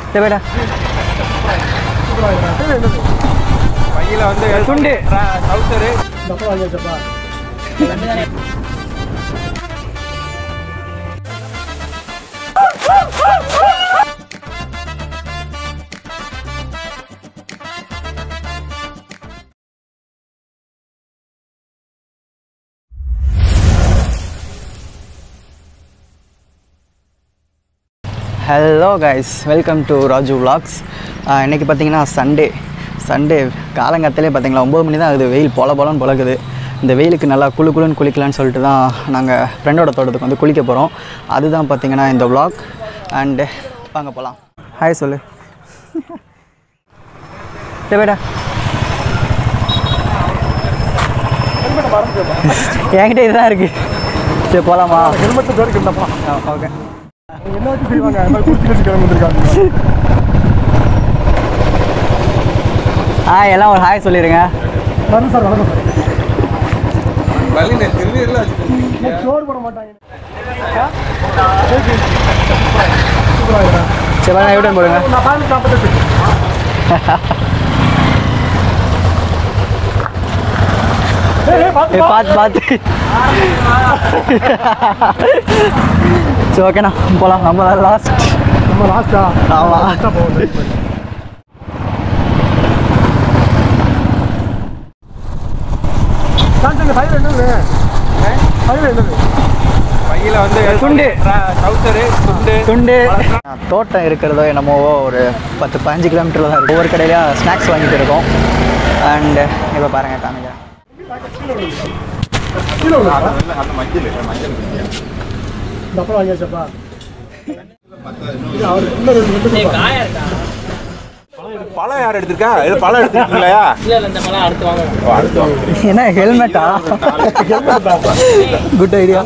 தேவைடா கையில் வந்து துண்டு. டவுசரு hello guys welcome to Raju vlogs ஆஹ் இன்னைக்கு பார்த்தீங்கன்னா சண்டே சண்டே காலங்கத்திலே பார்த்தீங்களா ஒம்பது மணி தான் ஆகுது வெயில் பொல பொலன்னு பொழக்குது இந்த வெயிலுக்கு நல்லா குளு குளுன்னு குளிக்கலான்னு சொல்லிட்டு தான் நாங்கள் ஃப்ரெண்டோட தோட்டத்துக்கு வந்து குளிக்க போகிறோம் அதுதான் பார்த்தீங்கன்னா இந்த vlog அண்டு வாங்க போகலாம் ஹாய் சொல்லு தேவைடா என்கிட்ட இதுதான் இருக்குது சரி போகலாமா ஹெல்மெட் தோடிக்கிட்டப்பா ஓகே என்ன வச்சு செய்வாங்க அது மாதிரி குளிச்சு வச்சு கிளம்பி வந்திருக்காங்க ஆ எல்லாம் ஒரு ஹாய் சொல்லிடுங்க வரும் சார் வணக்கம் சார் சோறு போட மாட்டாங்க சரி வாங்க எப்படி போடுங்க நான் பாஞ்சு நாற்பத்தெட்டு ஏய், ஏய், பாத்து, ஏய், பாத்து. பார்த்து பார்த்து சரி ஓகேண்ணா போகலாம் நம்ம தான் லாஸ்ட் நம்ம லாஸ்டா ஆமா. லாஸ்டா போவோம் சரி, சரி. சாம்சங் ஃபைவ் என்னது ஃபைவ் என்னது கையில் வந்து துண்டு. டவுசரு துண்டு துண்டு தோட்டம் இருக்கிறதோ என்னமோ ஒரு பத்து பதினஞ்சு கிலோமீட்டரில் தான் இருக்கும் ஒவ்வொரு கடையிலையும் ஸ்நாக்ஸ் வாங்கிட்டு இருக்கோம் அண்டு இப்போ பாருங்கள் காமிக்கிறேன் கீழே உள்ளதா? இந்த அப்புறம் வாங்கியாச்சப்பா இது அவரு இன்னும் ரெண்டு மட்டும் பழம் யார் எடுத்திருக்கா இது பழம் எடுத்துருக்கீங்களா அடுத்து வாங்க என்ன ஹெல்மெட்டா குட் ஐடியா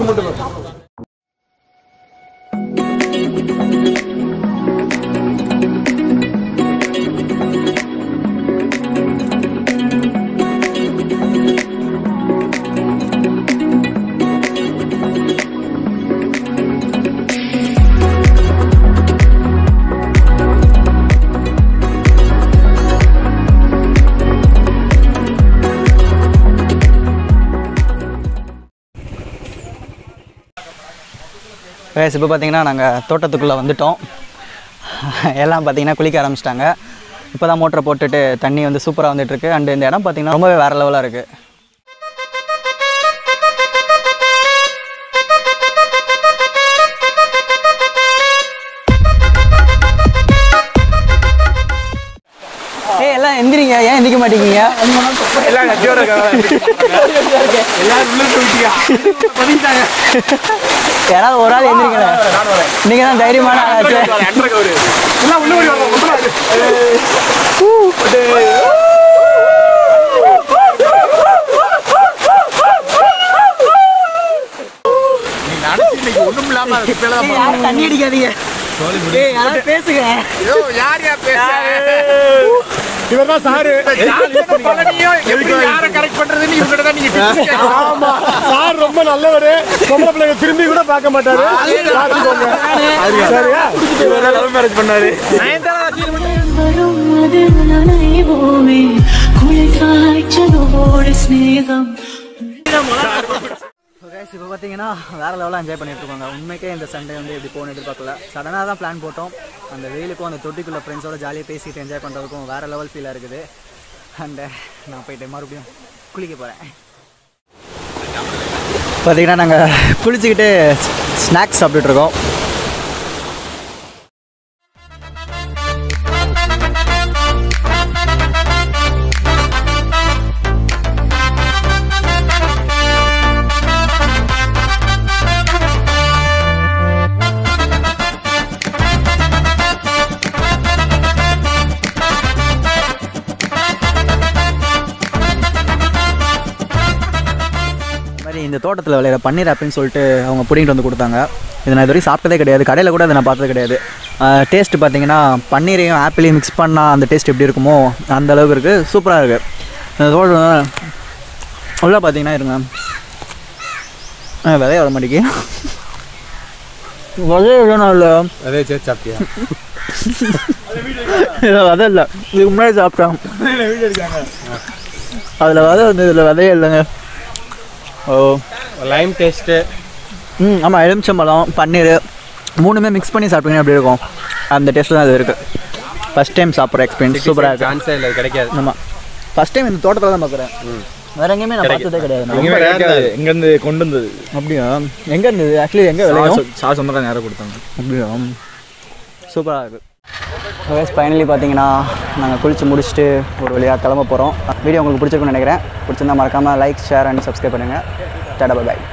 ரைஸ் இப்போ பார்த்தீங்கன்னா நாங்கள் தோட்டத்துக்குள்ளே வந்துட்டோம் எல்லாம் பார்த்தீங்கன்னா குளிக்க ஆரம்பிச்சிட்டாங்க இப்போ தான் மோட்டரை போட்டுட்டு தண்ணி வந்து சூப்பராக வந்துட்டுருக்கு அண்டு இந்த இடம் பார்த்தீங்கன்னா ரொம்பவே வேறு லெவலாக இருக்குது ஏய் எல்லாம் எந்திரிங்க ஏன் எந்திரிக்க மாட்டேங்கிறீங்க எல்லாம் நட்டியோட எல்லாரும் உள்ள போயிட்டீங்க யாராவது ஒரு ஆள் எந்திரிக்கல நீங்கள் தான் தைரியமான ஆளாச்சு எல்லாம் உள்ள ஓடி வாங்க, மொத்தமா இரு. நீ நினைச்சு இன்னைக்கு ஒண்ணும் இல்லாம அது குப்பையில தான் யாரும் தண்ணி அடிக்காதீங்க ஏய் யாராவது பேசுங்க ஐயோ, யார் யார் பேசுறா? இவர்தான் சாரு ஜாலியான பழனியும் எப்படி யாரை correct பண்றதுன்னு இவங்ககிட்ட தான் நீங்க tips கேட்கணும். ஆமா சார் ரொம்ப நல்லவரு பொம்பளை பிள்ளைங்க திரும்பி கூட பார்க்க மாட்டாரு பார்த்துக்கோங்க சரியா இவர்தான் love marriage பண்ணாரு. வரும் அதில் நனைவோமே குளிர் காய்ச்சலோடு ஸ்நேகம் கைஸ் இப்போ பார்த்தீங்கன்னா வேறு லெவலாக என்ஜாய் பண்ணிட்டு இருக்கோங்க உண்மைக்கே இந்த சண்டே வந்து இப்படி போகணும் எதிர்பார்க்கல சடனாக தான் பிளான் போட்டோம் அந்த வெயிலுக்கும் அந்த தொட்டிக்குள்ள ஃப்ரெண்ட்ஸோட ஜாலியாக பேசிட்டு என்ஜாய் பண்ணுறதுக்கும் வேறு லெவல் ஃபீலாக இருக்குது அண்டு நான் போயிட்டு மறுபடியும் குளிக்க போகிறேன் பார்த்தீங்கன்னா நாங்கள் குளிச்சுக்கிட்டு ஸ்நாக்ஸ் சாப்பிட்டுட்ருக்கோம் இந்த மாதிரி இந்த தோட்டத்தில் விளையிற பன்னீர் ஆப்பிள்னு சொல்லிட்டு அவங்க பிடிங்கிட்டு வந்து கொடுத்தாங்க இது நான் இது வரைக்கும் சாப்பிட்டதே கிடையாது கடையில் கூட அதை நான் பார்த்தது கிடையாது டேஸ்ட் பார்த்தீங்கன்னா பன்னீரையும் ஆப்பிளையும் மிக்ஸ் பண்ணால் அந்த டேஸ்ட் எப்படி இருக்குமோ அந்த அளவுக்கு இருக்குது சூப்பராக இருக்குது இந்த தோட்டம் உள்ள பார்த்தீங்கன்னா இருங்க ஆ, விதைய வர மாட்டேங்கி விதை இல்லைனா இல்லை அதே சேர்த்து சாப்பிட்டியா விதை இல்லை இதுக்கு முன்னாடி சாப்பிட்டேன் அதில் விதை வந்து இதில் விதையே இல்லைங்க ஓ லைம் டேஸ்ட்டு ம் ஆமாம் எலுமிச்சம்பழம் பன்னீர் மூணுமே மிக்ஸ் பண்ணி சாப்பிட்டீங்கன்னா எப்படி இருக்கும் அந்த டேஸ்ட்டில் தான் அது இருக்குது ஃபஸ்ட் டைம் சாப்பிட்ற எக்ஸ்பீரியன்ஸ் சூப்பராக இருக்கு சான்ஸே இல்லை கிடைக்காது ஆமாம் ஃபஸ்ட் டைம் இந்த தோட்டத்தில் தான் பார்க்குறேன் வேற எங்கேயுமே நான் பார்த்ததே கிடையாது நான். எங்கேயுமே கிடைக்காது எங்கேருந்து கொண்டு வந்தது அப்படியா எங்கே இருந்தது ஆக்சுவலி எங்கே விளையும் சா சொந்தக்காரங்க யாரை கொடுத்தாங்க அப்படியா சூப்பராக இருக்குது கைஸ் ஃபைனலி பார்த்தீங்கன்னா நாங்கள் குளித்து முடிச்சுட்டு ஒரு வழியாக கிளம்ப போகிறோம் வீடியோ உங்களுக்கு பிடிச்சிருக்குன்னு நினைக்கிறேன் பிடிச்சிருந்தா மறக்காமல் லைக் ஷேர் அண்ட் சப்ஸ்கிரைப் பண்ணுங்கள் டாடா பாய்